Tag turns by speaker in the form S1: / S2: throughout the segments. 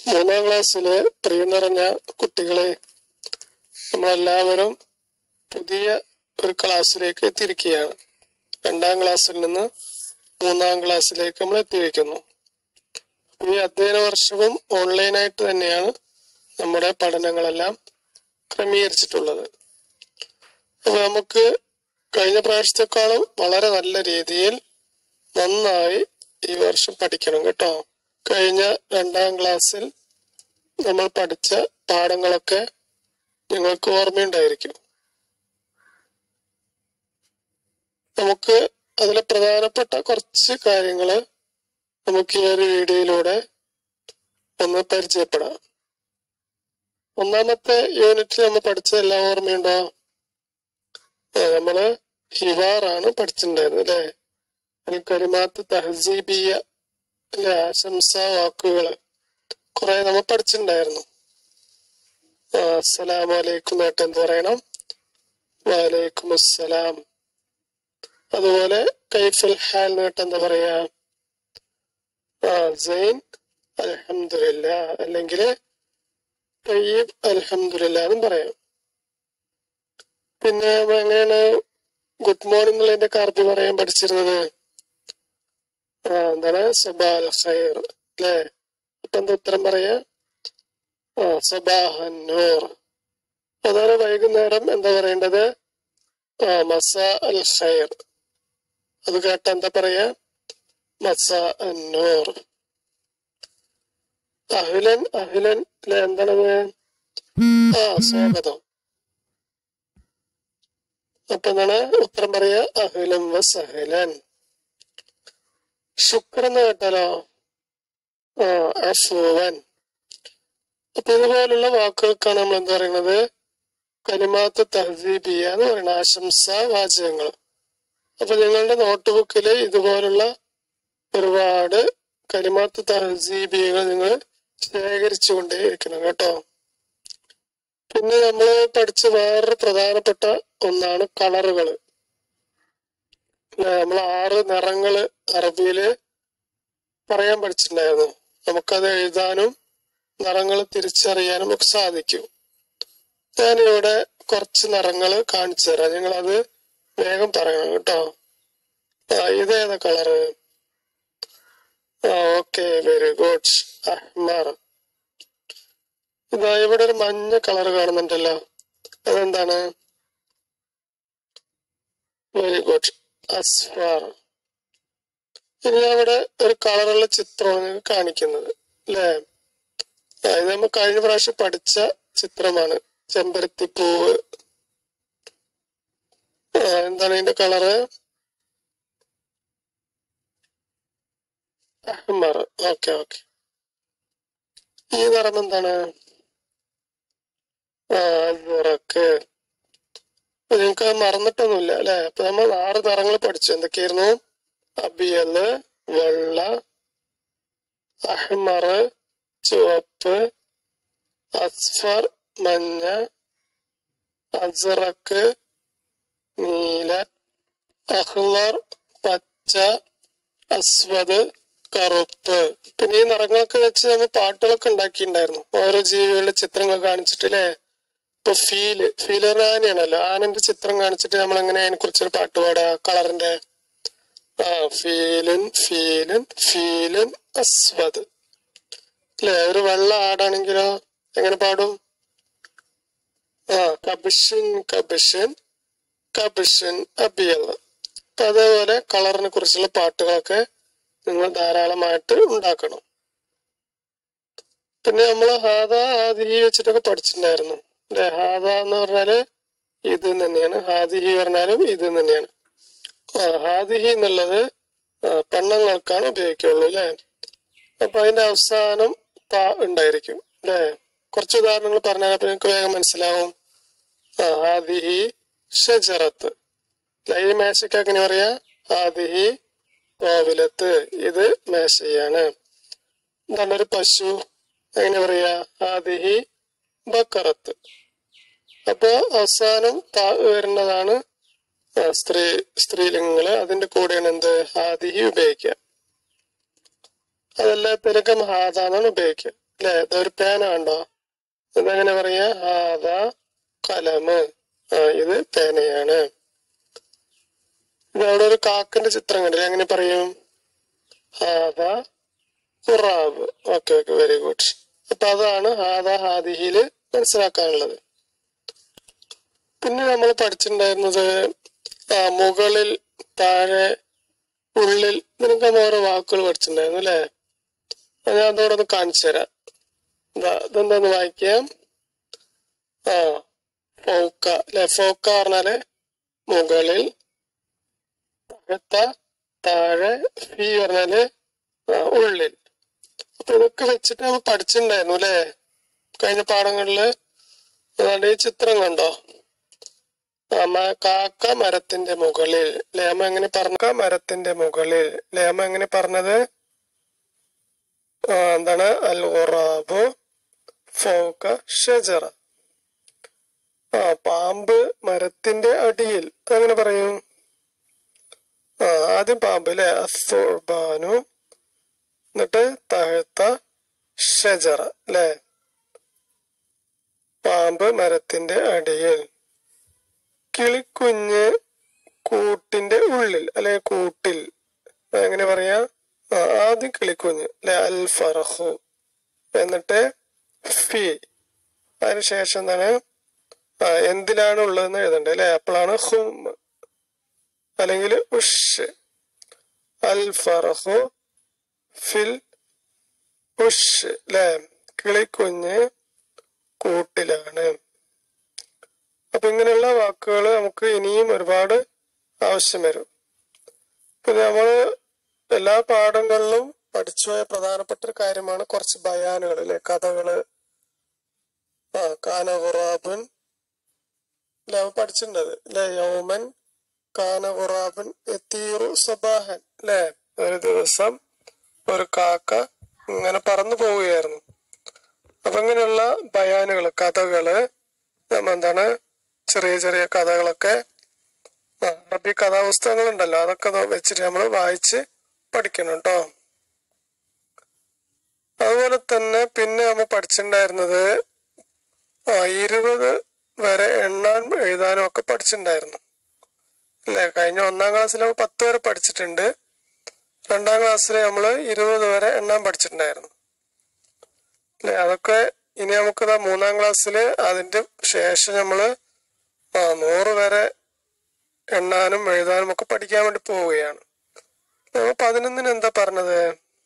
S1: മൂന്നാം ക്ലാസ്സിലെ പ്രിയ നിറഞ്ഞ കുട്ടികളെ നമ്മളെല്ലാവരും പുതിയ ഒരു ക്ലാസ്സിലേക്ക് എത്തിയിരിക്കുകയാണ് രണ്ടാം ക്ലാസ്സിൽ നിന്ന് മൂന്നാം ക്ലാസ്സിലേക്ക് നമ്മൾ എത്തിയിരിക്കുന്നു ഈ അധ്യയന വർഷവും ഓൺലൈനായിട്ട് തന്നെയാണ് നമ്മുടെ പഠനങ്ങളെല്ലാം ക്രമീകരിച്ചിട്ടുള്ളത് അപ്പൊ നമുക്ക് കഴിഞ്ഞ പ്രാവശ്യത്തെക്കാളും വളരെ നല്ല രീതിയിൽ നന്നായി ഈ വർഷം പഠിക്കണം കേട്ടോ കഴിഞ്ഞ രണ്ടാം ക്ലാസ്സിൽ നമ്മൾ പഠിച്ച പാഠങ്ങളൊക്കെ നിങ്ങൾക്ക് ഓർമ്മയുണ്ടായിരിക്കും നമുക്ക് അതിലെ പ്രധാനപ്പെട്ട കുറച്ച് കാര്യങ്ങള് നമുക്ക് ഈ ഒരു വീഡിയോയിലൂടെ ഒന്ന് പരിചയപ്പെടാം ഒന്നാമത്തെ യൂണിറ്റിൽ നമ്മൾ പഠിച്ചതെല്ലാം ഓർമ്മയുണ്ടോ ആ, നമ്മള് ഹിവാറാണ് പഠിച്ചിട്ടുണ്ടായിരുന്നത് അല്ലെ അൽ കലിമാത്ത് തഹസീബിയ അല്ലെ ആശംസാ വാക്കുകള് കുറെ നമ്മൾ പഠിച്ചിട്ടുണ്ടായിരുന്നു ആ, അസ്സലാമു അലൈക്കും നേട്ട് എന്ത് പറയണം വലൈക്കും അസ്സലാം അതുപോലെ കൈഫുൽ ഹാൽ നേട്ട് എന്താ പറയാ ആ സൈൻ അൽഹംദുലില്ല അല്ലെങ്കിൽ തയ്യബ് അൽഹംദുലില്ല എന്നും പറയാം പിന്നെ നമ്മൾ എങ്ങനെയാണ് ഗുഡ് മോർണിംഗ് എന്നുള്ളതിന്റെ അർത്ഥം പറയാൻ പഠിച്ചിരുന്നത് ആ എന്താണ് സബാൽ ഖൈർ അല്ലേ അപ്പൊ എന്താ ഉത്തരം പറയാ ആ സബാഹൻ നൂർ അതാണ് വൈകുന്നേരം എന്താ പറയേണ്ടത് ആ മസാ അൽ ഖൈർ അത് കേട്ട എന്താ പറയാ മസാ അൻ നൂർ അഹിലൻ അഹിലൻ അല്ലെ എന്താണത് ആ സ്വാഗതം അപ്പൊ എന്താണ് ഉത്തരം പറയാ അഹിലം വസഹലൻ ശുക്രെന്ന് കേട്ടാലോ ആ അഫുവൻ അപ്പൊ ഇതുപോലുള്ള വാക്കുകൾക്കാണ് നമ്മൾ എന്താ പറയുന്നത് കലിമാത്ത് തഹദീബിയ എന്ന് പറയുന്ന ആശംസാ വാചകങ്ങൾ അപ്പൊ നിങ്ങളുടെ നോട്ട് ബുക്കില് ഇതുപോലുള്ള ഒരുപാട് കലിമാത്ത് തഹസീബിയകൾ നിങ്ങൾ ശേഖരിച്ചുകൊണ്ടേയിരിക്കണം കേട്ടോ പിന്നെ നമ്മൾ പഠിച്ച വേറൊരു പ്രധാനപ്പെട്ട ഒന്നാണ് കളറുകള് നമ്മൾ ആറ് നിറങ്ങള് അറബിയില് പറയാൻ പഠിച്ചിട്ടുണ്ടായിരുന്നു നമുക്കത് എഴുതാനും നിറങ്ങൾ തിരിച്ചറിയാനും ഒക്കെ സാധിക്കും ഞാനിവിടെ കുറച്ച് നിറങ്ങൾ കാണിച്ചു തരാം നിങ്ങൾ അത് വേഗം പറയണം കേട്ടോ ആ ഇതേതാ കളറ് ആ ഓക്കെ വെരി ഗുഡ് അഹ്മർ ഇതാ ഇവിടെ ഒരു മഞ്ഞ കളർ കാണുന്നുണ്ടല്ലോ അതെന്താണ് വെരി ഗുഡ് അസ്ഫാർ ഇനി അവിടെ ഒരു കളറുള്ള ചിത്രമാണ് നിങ്ങൾക്ക് കാണിക്കുന്നത് അല്ലേ ആ, ഇത് നമ്മൾ കഴിഞ്ഞ പ്രാവശ്യം പഠിച്ച ചിത്രമാണ് ചെമ്പരത്തിപ്പൂവ് ആ, എന്താണ് ഇതിന്റെ കളറ് അഹ്മർ ഓക്കെ ഓക്കെ ഈ നിറം എന്താണ് ആ നിറക്ക് നിങ്ങൾക്ക് മറന്നിട്ടൊന്നുമില്ല അല്ലെ അപ്പൊ നമ്മൾ ആറ് നിറങ്ങൾ പഠിച്ചു എന്തൊക്കെയായിരുന്നു അബിയല് വെള്ള അഹ്മർ ചുവപ്പ് അസ്ഫർ മഞ്ഞ അസറക്ക് നീല അഹ്ലർ പച്ച അസ്വദ് കറുപ്പ് പിന്നെ ഈ നിറങ്ങളൊക്കെ വെച്ച് നമ്മൾ പാട്ടുകളൊക്കെ ഉണ്ടാക്കിയിട്ടുണ്ടായിരുന്നു ഓരോ ജീവികളുടെ ചിത്രങ്ങൾ കാണിച്ചിട്ട് അല്ലേ ഇപ്പൊ ഫീല് ഫീൽ ഒരു ആനയാണല്ലോ ആനന്റെ ചിത്രം കാണിച്ചിട്ട് നമ്മൾ എങ്ങനെ അതിനെ കുറിച്ചൊരു പാട്ട് പാടാ കളറിന്റെ ആ ഫീലൻ ഫീലൻ ഫീലൻ അസ്വദ് അല്ലെ ഒരു വെള്ള ആടാണെങ്കിലോ എങ്ങനെ പാടും ആ കബിഷൻ കബിഷൻ കബിഷൻ അബിയൽ അപ്പൊ അതേപോലെ കളറിനെ കുറിച്ചുള്ള പാട്ടുകളൊക്കെ നിങ്ങൾ ധാരാളമായിട്ട് ഉണ്ടാക്കണം പിന്നെ നമ്മൾ ഹാദ ഹാദിഹി വെച്ചിട്ടൊക്കെ പഠിച്ചിട്ടുണ്ടായിരുന്നു അല്ലെ ഹാദ എന്ന് പറഞ്ഞാല് ഇത് തന്നെയാണ് ഹാദിഹി പറഞ്ഞാലും ഇത് തന്നെയാണ് ആ ഹാദിഹി എന്നുള്ളത് ആ, പെണ്ണുങ്ങൾക്കാണ് ഉപയോഗിക്കുള്ളൂ അല്ലെ അപ്പൊ അതിന്റെ അവസാനം ത ഉണ്ടായിരിക്കും അല്ലെ കുറച്ച് ഉദാഹരണങ്ങൾ പറഞ്ഞാൽ അപ്പൊ നിങ്ങൾക്ക് വേഗം മനസ്സിലാവും ആ ഹാദിഹി ഷജറത്ത് അല്ല, ഈ മേശയ്ക്ക് എങ്ങനെ പറയാ ഹാദിഹി കോവിലത്ത് ഇത് മേശയാണ് എന്താണ് ഒരു പശു എങ്ങനെ പറയാ ഹാദിഹി ബക്കറത്ത് അപ്പോ അവസാനം താ വരുന്നതാണ് ആ, സ്ത്രീ സ്ത്രീലിംഗങ്ങള് അതിന്റെ കൂടെയാണ് എന്ത് ഹാദിഹി ഉപയോഗിക്കുക അതല്ലാത്തരക്കം ഹാദ എന്നാണ് ഉപയോഗിക്കുക അല്ലെ ഇതൊരു പേന കണ്ടോ ഇതെങ്ങനെ പറയാ ഹാദ കലമ് ആ ഇത് പേനയാണ് ഇത് അവിടെ ഒരു കാക്കന്റെ ചിത്രം കണ്ടില്ലേ എങ്ങനെ പറയും ഹാദ ഖുറാബ് ഓക്കെ ഓക്കെ വെരി ഗുഡ് അപ്പൊ അതാണ് ഹാദ ഹാദിഹിയില് മനസ്സിലാക്കാനുള്ളത് പിന്നെ നമ്മൾ പഠിച്ചിട്ടുണ്ടായിരുന്നത് ആ മുകളിൽ താഴെ ഉള്ളിൽ നിനക്ക് നമ്മൾ ഓരോ വാക്കുകൾ പഠിച്ചിട്ടുണ്ടായിരുന്നു അല്ലേ അത് ഞാൻ അതോടെ ഒന്ന് കാണിച്ചു തരാം ഇതാ ഇതെന്താന്ന് വായിക്കാം ആ ഫോക്ക അല്ലെ ഫോക്ക പറഞ്ഞാല് മുകളിൽ താഴത്ത താഴെ ഫീ പറഞ്ഞാല് ആ, ഉള്ളിൽ അപ്പൊ ഇതൊക്കെ വെച്ചിട്ട് നമ്മൾ പഠിച്ചിട്ടുണ്ടായിരുന്നു അല്ലേ കഴിഞ്ഞ പാഠങ്ങളില് ഏതാണ്ട് ഈ ചിത്രം കണ്ടോ അമ്മ കാക്ക മരത്തിന്റെ മുകളിൽ ലേമ എങ്ങനെ പറഞ്ഞ മരത്തിന്റെ മുകളിൽ ലേമ എങ്ങനെ പറഞ്ഞത് ആ, എന്താണ് അൽ ഉറാബു ഫൗക ഷജറ ആ പാമ്പ് മരത്തിന്റെ അടിയിൽ അങ്ങനെ പറയും ആ ആദ്യം പാമ്പ് അല്ലെ അസുബാനു എന്നിട്ട് താഴത്ത ഷജറ അല്ലെ പാമ്പ് മരത്തിന്റെ അടിയിൽ കിളിക്കുഞ്ഞ് കൂട്ടിന്റെ ഉള്ളിൽ അല്ലെ കൂട്ടിൽ എങ്ങനെ പറയാ ആ, ആദ്യം കിളിക്കുഞ്ഞ് അല്ലെ അൽ ഫറഹു എന്നിട്ട് ഫി അതിനുശേഷം എന്താണ് ആ, എന്തിലാണ് ഉള്ളതെന്ന് എഴുതണ്ടേ അല്ലെ അപ്പോഴാണ് ഹും അല്ലെങ്കിൽ ഉഷ് അൽ ഫറഹു ഫിൽ ഉഷ് അല്ലെ കിളിക്കുഞ്ഞ് കൂട്ടിലാണ് അപ്പൊ ഇങ്ങനെയുള്ള വാക്കുകൾ നമുക്ക് ഇനിയും ഒരുപാട് ആവശ്യം വരും പിന്നെ നമ്മള് എല്ലാ പാഠങ്ങളിലും പഠിച്ചുപോയ പ്രധാനപ്പെട്ട ഒരു കാര്യമാണ് കുറച്ച് ബയാനുകൾ അല്ലെ കഥകള് ആ കാന ഖുറാബുൻ അല്ലെ അവ പഠിച്ചിട്ടുണ്ടത് അല്ലെ യൗമൻ കാന ഖുറാബുൻ എത്തീറു സബാഹൻ അല്ലെ ഒരു ദിവസം ഒരു കാക്ക ഇങ്ങനെ പറന്നു പോവുകയായിരുന്നു അപ്പൊ ഇങ്ങനെയുള്ള ബയാനുകൾ കഥകള് നമ്മ എന്താണ് ചെറിയ ചെറിയ കഥകളൊക്കെ ആ, അറബി കഥാപുസ്തകങ്ങൾ ഉണ്ടല്ലോ അതൊക്കെ ദാ വെച്ചിട്ട് നമ്മൾ വായിച്ച് പഠിക്കണം കേട്ടോ അതുപോലെ തന്നെ പിന്നെ നമ്മൾ പഠിച്ചിട്ടുണ്ടായിരുന്നത് ആ ഇരുപത് വരെ എണ്ണാൻ എഴുതാനും ഒക്കെ പഠിച്ചിട്ടുണ്ടായിരുന്നു അല്ലേ കഴിഞ്ഞ ഒന്നാം ക്ലാസ്സിൽ നമ്മൾ പത്ത് വരെ പഠിച്ചിട്ടുണ്ട് രണ്ടാം ക്ലാസ്സിൽ നമ്മൾ ഇരുപത് വരെ എണ്ണാൻ പഠിച്ചിട്ടുണ്ടായിരുന്നു അല്ലെ അതൊക്കെ ഇനി നമുക്ക് ദാ മൂന്നാം ക്ലാസ്സിൽ അതിന്റെ ശേഷം നമ്മള് ആ നൂറ് വരെ എണ്ണാനും എഴുതാനും ഒക്കെ പഠിക്കാൻ വേണ്ടി പോവുകയാണ് നമ്മൾ പതിനൊന്നിന് എന്താ പറഞ്ഞത്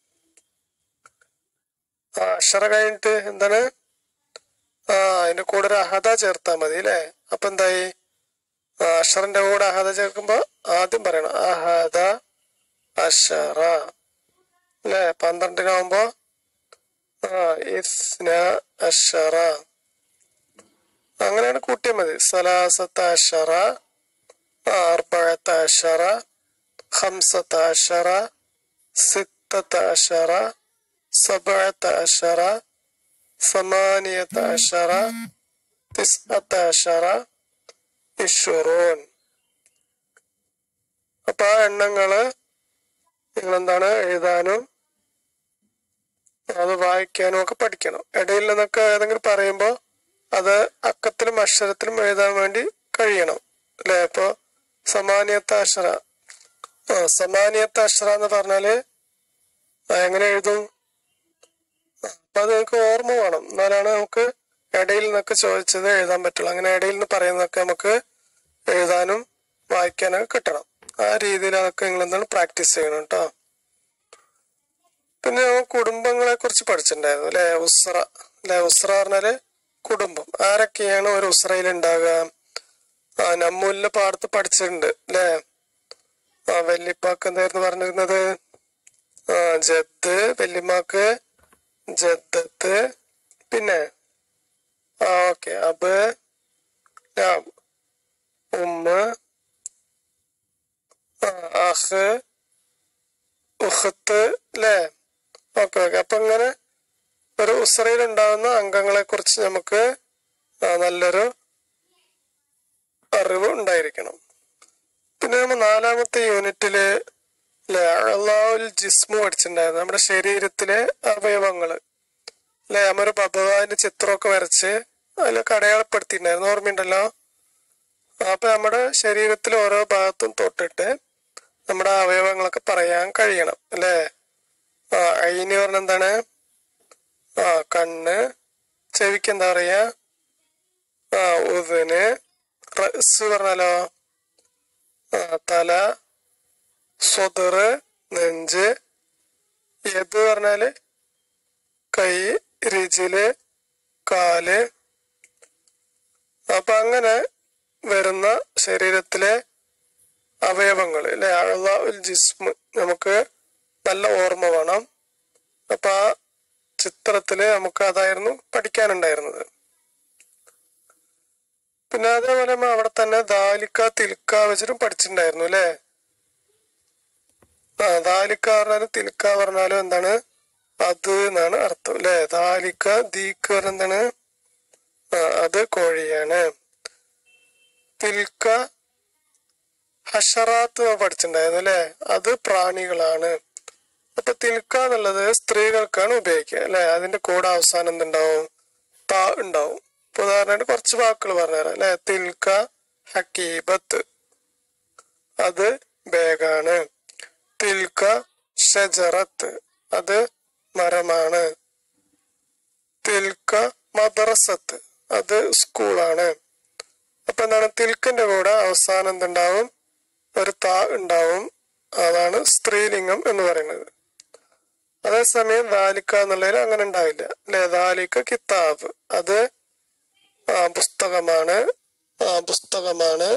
S1: ആ അക്ഷര കഴിഞ്ഞിട്ട് എന്താണ് ആ അതിന്റെ കൂടെ ഒരു അഹദ ചേർത്താ മതി അല്ലേ അപ്പൊ എന്തായി ആ അക്ഷറിന്റെ കൂടെ അഹദ ചേർക്കുമ്പോ ആദ്യം പറയണം അഹദ അഷറ അല്ലേ പന്ത്രണ്ടിനാവുമ്പോ ആ ഇസ്ന അഷറ അങ്ങനെയാണ് കൂട്ടിയാൽ മതി സലാസത്ത അഷറ അർബഴത്ത അഷറ خمسة عشر ستة عشر سبعة عشر ثمانية عشر تسعة عشر عشرون അപ്പൊ ആ എണ്ണങ്ങള് നിങ്ങൾ എന്താണ് എഴുതാനും അത് വായിക്കാനും ഒക്കെ പഠിക്കണം ഇടയിൽ നിന്നൊക്കെ ഏതെങ്കിലും പറയുമ്പോ അത് അക്കത്തിലും അക്ഷരത്തിലും എഴുതാൻ വേണ്ടി കഴിയണം അല്ലെ ഇപ്പൊ സമാനിയത്ത അക്ഷര ആ സമാനിയത്ത അക്ഷര എന്ന് പറഞ്ഞാല് ആ, എങ്ങനെ എഴുതും ആ, അപ്പൊ അത് നമുക്ക് ഓർമ്മ വേണം എന്നാലാണ് നമുക്ക് ഇടയിൽ നിന്നൊക്കെ ചോദിച്ചത് എഴുതാൻ പറ്റുള്ളൂ അങ്ങനെ ഇടയിൽ നിന്ന് പറയുന്നതൊക്കെ നമുക്ക് എഴുതാനും വായിക്കാനൊക്കെ കിട്ടണം ആ രീതിയിൽ അതൊക്കെ നിങ്ങൾ എന്താണ് പ്രാക്ടീസ് ചെയ്യണം കേട്ടോ പിന്നെ നമ്മൾ കുടുംബങ്ങളെ കുറിച്ച് പഠിച്ചിട്ടുണ്ടായിരുന്നു അല്ലെ ഉസ്ര അല്ലെ ഉസ്ര പറഞ്ഞാല് കുടുംബം ആരൊക്കെയാണ് ഒരു ഉസ്രയിൽ ഉണ്ടാകുക ആ നമ്മൂലിന്റെ പാടത്ത് പഠിച്ചിട്ടുണ്ട് അല്ലെ ആ വല്യപ്പാക്ക് എന്തായിരുന്നു പറഞ്ഞിരുന്നത് ആ ജദ് വല്യമ്മാക്ക് ജദ്ദത്ത് പിന്നെ ആ ഓക്കെ അബ് ലാം ഉമ്മ ആ, അഹ് ഉഹത്ത് അല്ലേ ഓക്കെ ഓക്കെ അപ്പൊ ഇങ്ങനെ ഒരു ഉസ്രയിൽ ഉണ്ടാകുന്ന അംഗങ്ങളെ കുറിച്ച് നമുക്ക് ആ, നല്ലൊരു അറിവ് ഉണ്ടായിരിക്കണം പിന്നെ നമ്മൾ നാലാമത്തെ യൂണിറ്റില് അല്ലെ അള്ളാഹുൽ ജിസ്മു പഠിച്ചിട്ടുണ്ടായിരുന്നു നമ്മുടെ ശരീരത്തിലെ അവയവങ്ങള് അല്ലെ നമ്മൊരു ഭഗവാന്റെ ചിത്രമൊക്കെ വരച്ച് അതിലൊക്കെ അടയാളപ്പെടുത്തിയിട്ടുണ്ടായിരുന്നു ഓർമ്മയുണ്ടല്ലോ അപ്പൊ നമ്മുടെ ശരീരത്തിൽ ഓരോ ഭാഗത്തും തൊട്ടിട്ട് നമ്മുടെ അവയവങ്ങളൊക്കെ പറയാൻ കഴിയണം അല്ലേ ആ അയിന് പറഞ്ഞ എന്താണ് ആ കണ്ണ് ചെവിക്ക് എന്താ പറയാ ആ ഉതിന് റസ് പറഞ്ഞാലോ ആ തല സ്വതറ് നെഞ്ച് ഏത് പറഞ്ഞാല് കൈ രുചില് കാല് അപ്പൊ അങ്ങനെ വരുന്ന ശരീരത്തിലെ അവയവങ്ങൾ അല്ലെ അഴവ ഉൽ ജിസ്മ് നമുക്ക് നല്ല ഓർമ്മ വേണം അപ്പൊ ആ ചിത്രത്തില് നമുക്ക് അതായിരുന്നു പഠിക്കാനുണ്ടായിരുന്നത് പിന്നെ അതേപോലെ നമ്മൾ അവിടെ തന്നെ ദാലിക്ക തിൽക്ക വെച്ചിട്ടും പഠിച്ചിട്ടുണ്ടായിരുന്നു അല്ലെ ആ ദാലിക്ക പറഞ്ഞാലും തിൽക്ക പറഞ്ഞാലും എന്താണ് അത് എന്നാണ് അർത്ഥം അല്ലെ ദാലിക്ക ദീക്ക് പറഞ്ഞ എന്താണ് ആ അത് കോഴിയാണ് തിൽക്ക ഹഷറാത്ത് പഠിച്ചിട്ടുണ്ടായിരുന്നു അല്ലെ അത് പ്രാണികളാണ് അപ്പൊ തിൽക്ക എന്നുള്ളത് സ്ത്രീകൾക്കാണ് ഉപയോഗിക്കുക അല്ലെ അതിന്റെ കൂടെ അവസാനം എന്തുണ്ടാവും താ ഉണ്ടാവും ഇപ്പൊ ഉദാഹരണമായിട്ട് കുറച്ച് വാക്കുകൾ പറഞ്ഞുതരാം അല്ലെ തിൽക്ക ഹക്കീബത്ത് അത് ബേഗാണ് തിൽക്ക ഷജറത്ത് അത് മരമാണ് തിൽക്ക മദ്രസത്ത് അത് സ്കൂളാണ് അപ്പൊ എന്താണ് തിൽക്കന്റെ കൂടെ അവസാനം എന്തുണ്ടാവും ഒരു താ ഉണ്ടാവും അതാണ് സ്ത്രീലിംഗം എന്ന് പറയുന്നത് അതേസമയം ദാലിക്ക എന്നുള്ളതിൽ അങ്ങനെ ഉണ്ടാവില്ല അല്ലെ ദാലിക്ക കിതാബ് അത് ആ പുസ്തകമാണ് ആ പുസ്തകമാണ്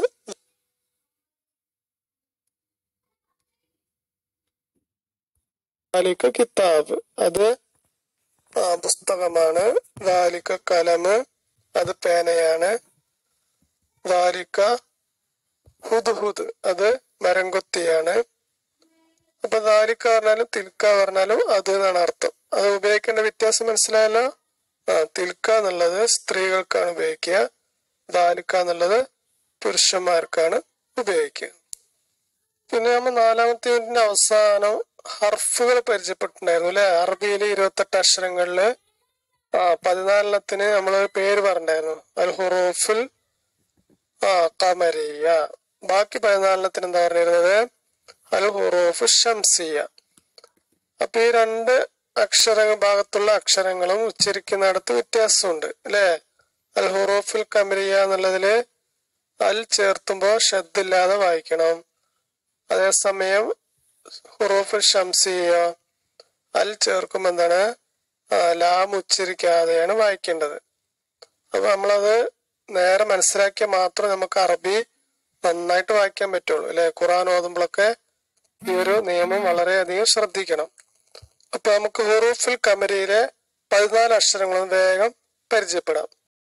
S1: ദാലിക്ക കിതാബ് അത് ആ പുസ്തകമാണ് ദാലിക്ക കലമ് അത് പേനയാണ് ദാലിക്ക ഹുദ്ഹുദ് അത് മരംകൊത്തിയാണ് അപ്പൊ ദാലിക്ക പറഞ്ഞാലും തിൽക്ക പറഞ്ഞാലും അത് എന്നാണ് അർത്ഥം അത് ഉപയോഗിക്കേണ്ട വ്യത്യാസം മനസ്സിലായല്ലോ ആ തിൽക്ക എന്നുള്ളത് സ്ത്രീകൾക്കാണ് ഉപയോഗിക്കുക ദാലിക്ക എന്നുള്ളത് പുരുഷന്മാർക്കാണ് ഉപയോഗിക്കുക പിന്നെ നമ്മൾ നാലാമത്തെ യൂണിറ്റിന്റെ അവസാനം ഹർഫുകൾ പരിചയപ്പെട്ടിട്ടുണ്ടായിരുന്നു അല്ലെ അറബിയിലെ ഇരുപത്തെട്ട് അക്ഷരങ്ങളില് ആ പതിനാലെണ്ണത്തിന് നമ്മൾ പേര് പറഞ്ഞിട്ടുണ്ടായിരുന്നു അൽ ഹുറൂഫുൽ ആ കമരിയ ബാക്കി പതിനാലെണ്ണത്തിന് എന്താ പറഞ്ഞിരുന്നത് അൽ ഹുറൂഫ് ഷംസിയ അപ്പൊ ഈ രണ്ട് അക്ഷര ഭാഗത്തുള്ള അക്ഷരങ്ങളും ഉച്ചരിക്കുന്നിടത്ത് വ്യത്യാസമുണ്ട് അല്ലെ അൽ ഹുറൂഫുൽ കമരിയ എന്നുള്ളതില് അൽ ചേർത്തുമ്പോ ഷദ്ദില്ലാതെ വായിക്കണം അതേസമയം ഹുറൂഫുൽ ഷംസിയ അൽ ചേർക്കുമ്പോ എന്താണ് ആ, ലാം ഉച്ചരിക്കാതെയാണ് വായിക്കേണ്ടത് അപ്പൊ നമ്മളത് നേരെ മനസ്സിലാക്കിയാൽ മാത്രം നമുക്ക് അറബി നന്നായിട്ട് വായിക്കാൻ പറ്റുള്ളൂ അല്ലെ ഖുറാൻ ഓതുമ്പോഴൊക്കെ ഈ ഒരു നിയമം വളരെയധികം ശ്രദ്ധിക്കണം അപ്പൊ നമുക്ക് ഹുറൂഫുൽ കമരിയിലെ പതിനാല് അക്ഷരങ്ങളും വേഗം പരിചയപ്പെടാം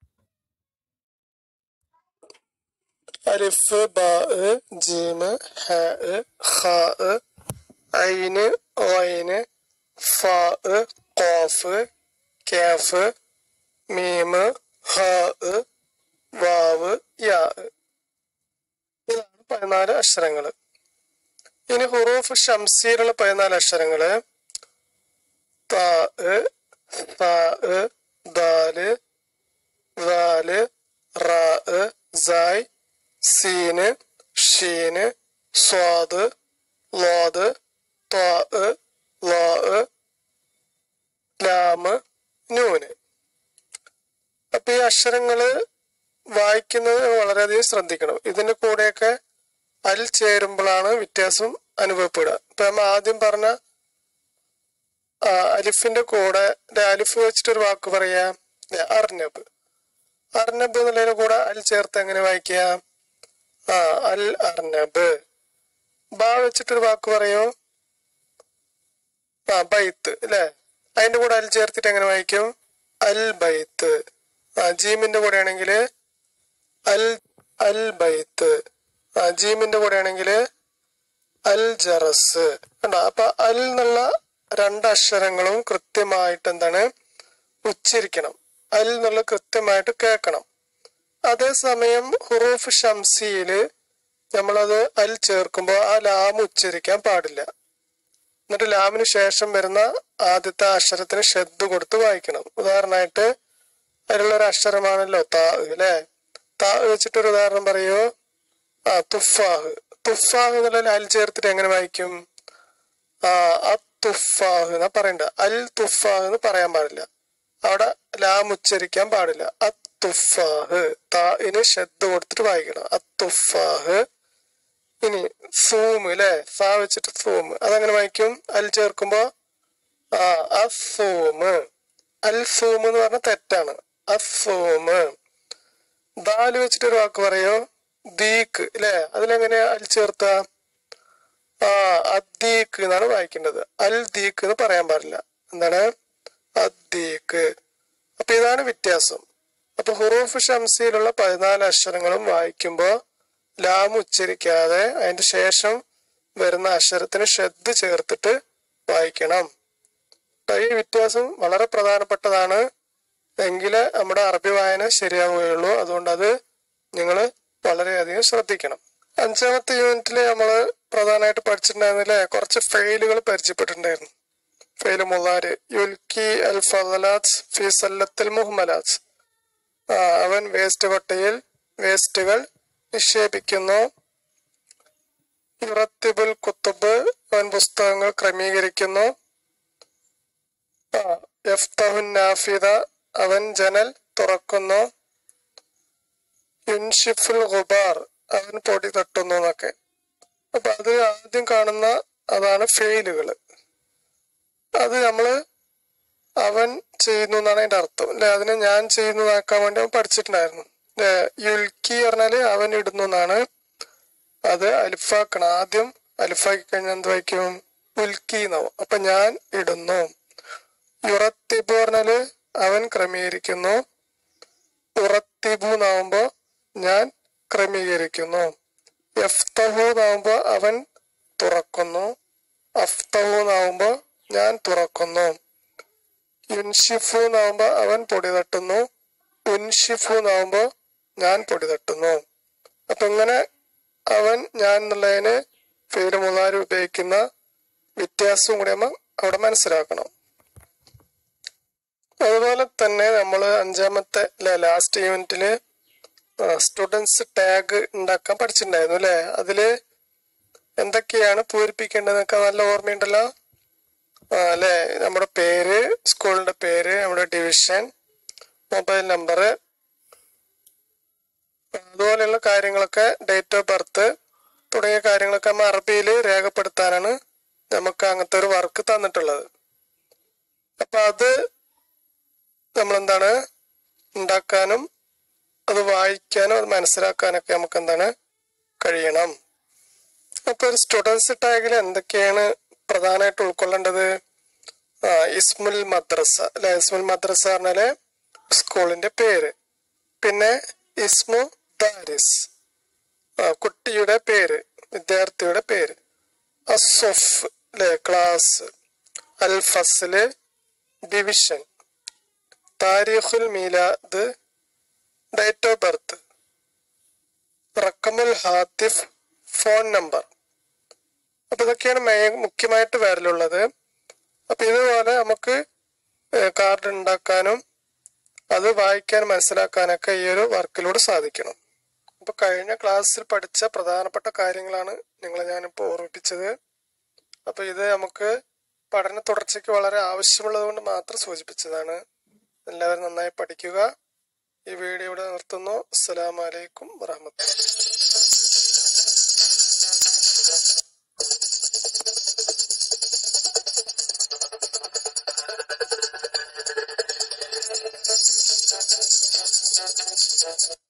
S1: അലിഫ് ബാ ജീമ് ഹ ഖാ ഐന് ഓയിന് ഫാ ഖാഫ് കാഫ് മീമ് ഹാ വാവ് യാ ഇതാണ് പതിനാല് അക്ഷരങ്ങള് ഇനി ഹുറൂഫ് ഷംസീലുള്ള പതിനാല് അക്ഷരങ്ങള് താ സാ ദാല് ദാല് റാ സായ് സീന് ഷീന് സ്വാദ് ലോദ് ത്വാ ലാ ലാമ് നൂന് അപ്പൊ ഈ അക്ഷരങ്ങള് വായിക്കുന്നത് വളരെയധികം ശ്രദ്ധിക്കണം ഇതിന്റെ കൂടെയൊക്കെ അൽ ചേരുമ്പോഴാണ് വ്യത്യാസം അനുഭവപ്പെടുക ഇപ്പൊ നമ്മൾ ആദ്യം പറഞ്ഞ ആ, അലിഫിന്റെ കൂടെ ദേ അലിഫ് വെച്ചിട്ട് ഒരു വാക്ക് പറയാം ദേ അർനബ് അർനബ് എന്നുള്ളതിന്റെ കൂടെ അൽ ചേർത്ത് എങ്ങനെ വായിക്കാം ആ അൽ അർനബ് ബാ വെച്ചിട്ടൊരു വാക്ക് പറയോ ആ ബൈത്ത് അല്ലെ അതിന്റെ കൂടെ അൽ ചേർത്തിട്ട് എങ്ങനെ വായിക്കും അൽ ബൈത്ത് ആ ജീമിന്റെ കൂടെ ആണെങ്കിൽ അൽ അൽ ബൈത്ത് ആ ജീമിന്റെ കൂടെ ആണെങ്കിൽ അൽ ജറസ് കണ്ടോ അപ്പൊ അൽ എന്നുള്ള രണ്ട് അക്ഷരങ്ങളും കൃത്യമായിട്ട് എന്താണ് ഉച്ചരിക്കണം അൽ എന്നുള്ള കൃത്യമായിട്ട് കേൾക്കണം അതേസമയം ഹുറൂഫ് ഷംസിയില് നമ്മളത് അൽ ചേർക്കുമ്പോൾ ആ ലാം ഉച്ചരിക്കാൻ പാടില്ല എന്നിട്ട് ലാമിന് ശേഷം വരുന്ന ആദ്യത്തെ അക്ഷരത്തിന് ഷെദ് കൊടുത്ത് വായിക്കണം ഉദാഹരണമായിട്ട് അതിലുള്ള ഒരു അക്ഷരമാണല്ലോ താ അല്ലെ താ വെച്ചിട്ടൊരു ഉദാഹരണം പറയൂ ആ തുഫാഹ് തുഫാഹ് എന്നുള്ള അൽ ചേർത്തിട്ട് എങ്ങനെ വായിക്കും ആ അ തുഫാഹ് എന്നാ പറയണ്ട അൽ തുഫാഹ് എന്ന് പറയാൻ പാടില്ല അവിടെ ലാം ഉച്ചരിക്കാൻ പാടില്ല അ തുഫാഹ് താഇന് ഷെദ് കൊടുത്തിട്ട് വായിക്കണം അ തുഫാഹ് ഇനി സൂം അല്ലെ സാ വെച്ചിട്ട് സൂം അതെങ്ങനെ വായിക്കും അൽ ചേർക്കുമ്പോ ആ അസൂം അൽ സൂം എന്ന് പറഞ്ഞ തെറ്റാണ് അസൂം ദാല് വെച്ചിട്ട് ഒരു വാക്ക് പറയോ ദീക്ക് അല്ലെ അതിലെങ്ങനെയാ അൽ ചേർത്ത ആ അദ്ദീക്ക് എന്നാണ് വായിക്കേണ്ടത് അൽ ദീക്ക് എന്ന് പറയാൻ പാടില്ല എന്താണ് അദ്ദീക്ക് അപ്പൊ ഇതാണ് വ്യത്യാസം അപ്പൊ ഹുറൂഫ് ഷംസിയിലുള്ള പതിനാല് അക്ഷരങ്ങളും വായിക്കുമ്പോ ലാം ഉച്ചരിക്കാതെ അതിന്റെ ശേഷം വരുന്ന അക്ഷരത്തിന് ശ്രദ്ധ ചേർത്തിട്ട് വായിക്കണം അപ്പൊ ഈ വ്യത്യാസം വളരെ പ്രധാനപ്പെട്ടതാണ് എങ്കിലേ നമ്മുടെ അറബി വായന ശരിയാവുകയുള്ളൂ അതുകൊണ്ട് അത് നിങ്ങൾ വളരെയധികം ശ്രദ്ധിക്കണം അഞ്ചാമത്തെ യൂണിറ്റിൽ നമ്മൾ പ്രധാനമായിട്ട് പഠിച്ചിട്ടുണ്ടായിരുന്നില്ലേ കുറച്ച് ഫെയിലുകൾ പരിചയപ്പെട്ടിട്ടുണ്ടായിരുന്നു ഫെയില് മുള്ളാര് യുൽക്കി അൽ ഫലാത്ത് ഫി സല്ലത്തിൽ മുഹമ്മലാത്ത് ആ അവൻ വേസ്റ്റ് കൊട്ടയിൽ വേസ്റ്റുകൾ നിക്ഷേപിക്കുന്നു യുറത്തിബുൽ കുത്തുബ് അവൻ പുസ്തകങ്ങൾ ക്രമീകരിക്കുന്നു ആ യഫ്തഹുൻ നാഫിദ അവൻ ജനൽ തുറക്കുന്നു യുൻഷിഫുൽ ഗുബാർ അവൻ പൊടി തട്ടുന്നു എന്നൊക്കെ അപ്പൊ അത് ആദ്യം കാണുന്ന അതാണ് ഫെയിലുകൾ അത് നമ്മള് അവൻ ചെയ്യുന്നു എന്നാണ് അതിന്റെ അർത്ഥം അല്ലെ അതിനെ ഞാൻ ചെയ്യുന്നതാക്കാൻ വേണ്ടി അവൻ പഠിച്ചിട്ടുണ്ടായിരുന്നു അല്ലെ യുൽക്കി പറഞ്ഞാല് അവൻ ഇടുന്നു എന്നാണ് അത് അലിഫാക്കണം ആദ്യം അലിഫാക്കി കഴിഞ്ഞാൽ എന്ത് വായിക്കും ഉൽക്കി എന്നാവും അപ്പൊ ഞാൻ ഇടുന്നു യുറത്തിബ് പറഞ്ഞാല് അവൻ ക്രമീകരിക്കുന്നു ഉറത്തിബു എന്നാവുമ്പോ ഞാൻ ക്രമീകരിക്കുന്നു എഫ്തഹു എന്നാവുമ്പോ അവൻ തുറക്കുന്നു അഫ്തഹു എന്നാവുമ്പോ ഞാൻ തുറക്കുന്നു യുൻഷിഫു എന്നാവുമ്പോ അവൻ പൊടി തട്ടുന്നു ഉൻഷിഫു എന്നാവുമ്പോ ഞാൻ പൊടി തട്ടുന്നു അപ്പൊ ഇങ്ങനെ അവൻ ഞാൻ എന്നുള്ളതിന് ഫെയില് മുതാരി ഉപയോഗിക്കുന്ന വ്യത്യാസവും കൂടി നമ്മൾ അവിടെ മനസ്സിലാക്കണം അതുപോലെ തന്നെ നമ്മൾ അഞ്ചാമത്തെ അല്ലെ ലാസ്റ്റ് യൂണിറ്റില് സ്റ്റുഡൻസ് ടാഗ് ഉണ്ടാക്കാൻ പഠിച്ചിട്ടുണ്ടായിരുന്നു അല്ലെ അതില് എന്തൊക്കെയാണ് പൂരിപ്പിക്കേണ്ടതെന്നൊക്കെ നല്ല ഓർമ്മയുണ്ടല്ലോ ആ അല്ലെ നമ്മുടെ പേര് സ്കൂളിന്റെ പേര് നമ്മുടെ ഡിവിഷൻ മൊബൈൽ നമ്പർ അതുപോലെയുള്ള കാര്യങ്ങളൊക്കെ ഡേറ്റ് ഓഫ് ബർത്ത് തുടങ്ങിയ കാര്യങ്ങളൊക്കെ നമ്മൾ അറബിയിൽ രേഖപ്പെടുത്താനാണ് നമുക്ക് അങ്ങനത്തെ ഒരു വർക്ക് തന്നിട്ടുള്ളത് അപ്പൊ അത് നമ്മൾ എന്താണ് ഉണ്ടാക്കാനും അത് വായിക്കാനും അത് മനസ്സിലാക്കാനൊക്കെ നമുക്ക് എന്താണ് കഴിയണം അപ്പൊ ഒരു സ്റ്റുഡൻസ് ടാഗിൽ എന്തൊക്കെയാണ് പ്രധാനമായിട്ട് ഉൾക്കൊള്ളേണ്ടത് ആ ഇസ്മുൽ മദ്രസ അല്ലെ ഇസ്മുൽ മദ്രസ പറഞ്ഞാല് സ്കൂളിന്റെ പേര് പിന്നെ ഇസ്മു ദാരിസ് ആ കുട്ടിയുടെ പേര് വിദ്യാർത്ഥിയുടെ പേര് അസൊഫ് അല്ലെ ക്ലാസ് അൽ ഫസ്ല് ഡിവിഷൻ താരിഖുൽ മീലാദ് ഡേറ്റ് ഓഫ് ബർത്ത് റക്കമുൽ ഹാത്തിഫ് ഫോൺ നമ്പർ അപ്പൊ ഇതൊക്കെയാണ് മെയിൻ മുഖ്യമായിട്ട് വരലുള്ളത് അപ്പൊ ഇതുപോലെ നമുക്ക് കാർഡ് ഉണ്ടാക്കാനും അത് വായിക്കാൻ മനസ്സിലാക്കാനൊക്കെ ഈ ഒരു വർക്കിലൂടെ സാധിക്കണം അപ്പൊ കഴിഞ്ഞ ക്ലാസ്സിൽ പഠിച്ച പ്രധാനപ്പെട്ട കാര്യങ്ങളാണ് നിങ്ങളെ ഞാനിപ്പോൾ ഓർമ്മിപ്പിച്ചത് അപ്പൊ ഇത് നമുക്ക് പഠന തുടർച്ചയ്ക്ക് വളരെ ആവശ്യമുള്ളത് കൊണ്ട് മാത്രം സൂചിപ്പിച്ചതാണ് എല്ലാവരും നന്നായി പഠിക്കുക ഈ വീഡിയോ ഇവിടെ നിർത്തുന്നു അസ്സലാമലൈക്കും വറഹമത്തുള്ള Thank you.